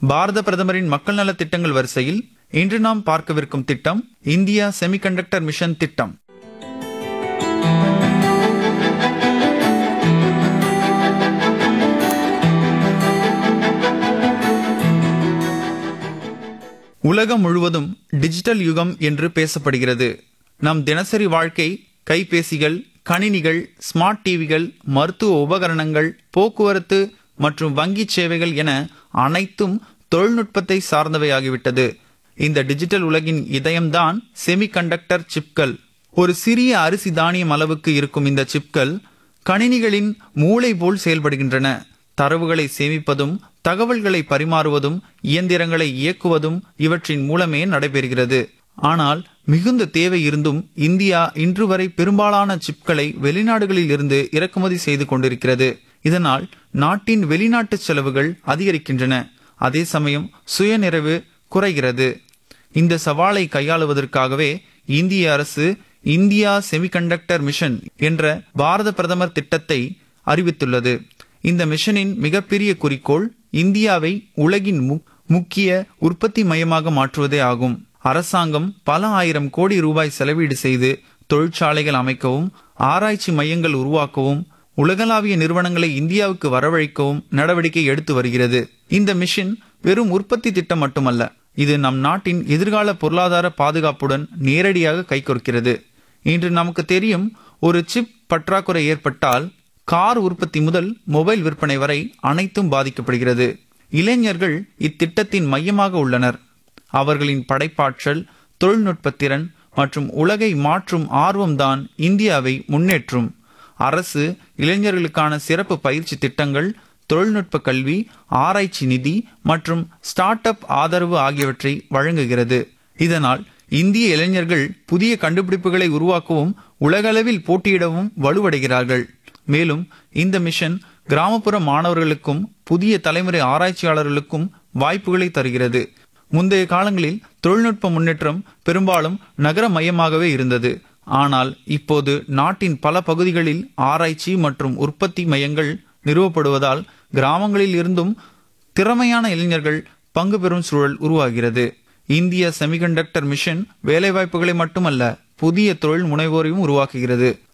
பாரத பிரதமரின் மக்கள் நலத் திட்டங்கள் வரிசையில் இன்று நாம் பார்க்கவிருக்கும் திட்டம் இந்தியா செமிகண்டக்டர் மிஷன் திட்டம் உலகம் முழுவதும் டிஜிட்டல் யுகம் என்று பேசப்படுகிறது நம் தினசரி வாழ்க்கை கைபேசிகள் கணினிகள் ஸ்மார்ட் டிவிகள் மருத்துவ உபகரணங்கள் போக்குவரத்து மற்றும் வங்கி சேவைகள் என அனைத்தும் தொழில்நுட்பத்தை சார்ந்தவையாகிவிட்டது இந்த டிஜிட்டல் உலகின் இதயம்தான் செமிகண்டக்டர் சிப்கள் ஒரு சிறிய அரிசி தானியம் அளவுக்கு இருக்கும் இந்த சிப்கள் கணினிகளின் மூளை போல் செயல்படுகின்றன தரவுகளை சேமிப்பதும் தகவல்களை பரிமாறுவதும் இயந்திரங்களை இயக்குவதும் இவற்றின் மூலமே நடைபெறுகிறது ஆனால் மிகுந்த தேவை இருந்தும் இந்தியா இன்று வரை பெரும்பாலான சிப்களை வெளிநாடுகளில் இருந்து இறக்குமதி செய்து கொண்டிருக்கிறது இதனால் நாட்டின் வெளிநாட்டு செலவுகள் அதிகரிக்கின்றன அதே சமயம் சுயநிறைவு குறைகிறது இந்த சவாலை கையாளுவதற்காகவே இந்திய அரசு இந்தியா செமிகண்டக்டர் மிஷன் என்ற பாரத பிரதமர் திட்டத்தை அறிவித்துள்ளது இந்த மிஷனின் மிகப்பெரிய குறிக்கோள் இந்தியாவை உலகின் மு- முக்கிய உற்பத்தி மையமாக மாற்றுவதே ஆகும் அரசாங்கம் பல ஆயிரம் கோடி ரூபாய் செலவீடு செய்து தொழிற்சாலைகள் அமைக்கவும் ஆராய்ச்சி மையங்கள் உருவாக்கவும் உலகளாவிய நிறுவனங்களை இந்தியாவுக்கு வரவழைக்கவும் நடவடிக்கை எடுத்து வருகிறது இந்த மிஷன் வெறும் உற்பத்தி திட்டம் மட்டுமல்ல இது நம் நாட்டின் எதிர்கால பொருளாதார பாதுகாப்புடன் நேரடியாக கைகோர்க்கிறது இன்று நமக்கு தெரியும் ஒரு சிப் பற்றாக்குறை ஏற்பட்டால் கார் உற்பத்தி முதல் மொபைல் விற்பனை வரை அனைத்தும் பாதிக்கப்படுகிறது இளைஞர்கள் இத்திட்டத்தின் மையமாக உள்ளனர் அவர்களின் படைப்பாற்றல் தொழில்நுட்பத் திறன் மற்றும் உலகை மாற்றும் ஆர்வம்தான் இந்தியாவை முன்னேற்றும் அரசு இளைஞர்களுக்கான சிறப்பு பயிற்சி திட்டங்கள் தொழில்நுட்ப கல்வி ஆராய்ச்சி நிதி மற்றும் ஸ்டார்ட் அப் ஆதரவு ஆகியவற்றை வழங்குகிறது இதனால் இந்திய இளைஞர்கள் புதிய கண்டுபிடிப்புகளை உருவாக்கவும் உலகளவில் போட்டியிடவும் வலுவடைகிறார்கள் மேலும் இந்த மிஷன் கிராமப்புற மாணவர்களுக்கும் புதிய தலைமுறை ஆராய்ச்சியாளர்களுக்கும் வாய்ப்புகளை தருகிறது முந்தைய காலங்களில் தொழில்நுட்ப முன்னேற்றம் பெரும்பாலும் நகர மையமாகவே இருந்தது ஆனால் இப்போது நாட்டின் பல பகுதிகளில் ஆராய்ச்சி மற்றும் உற்பத்தி மையங்கள் நிறுவப்படுவதால் கிராமங்களில் இருந்தும் திறமையான இளைஞர்கள் பங்கு பெறும் சூழல் உருவாகிறது இந்திய செமிகண்டக்டர் மிஷன் வேலைவாய்ப்புகளை மட்டுமல்ல புதிய தொழில் முனைவோரையும் உருவாக்குகிறது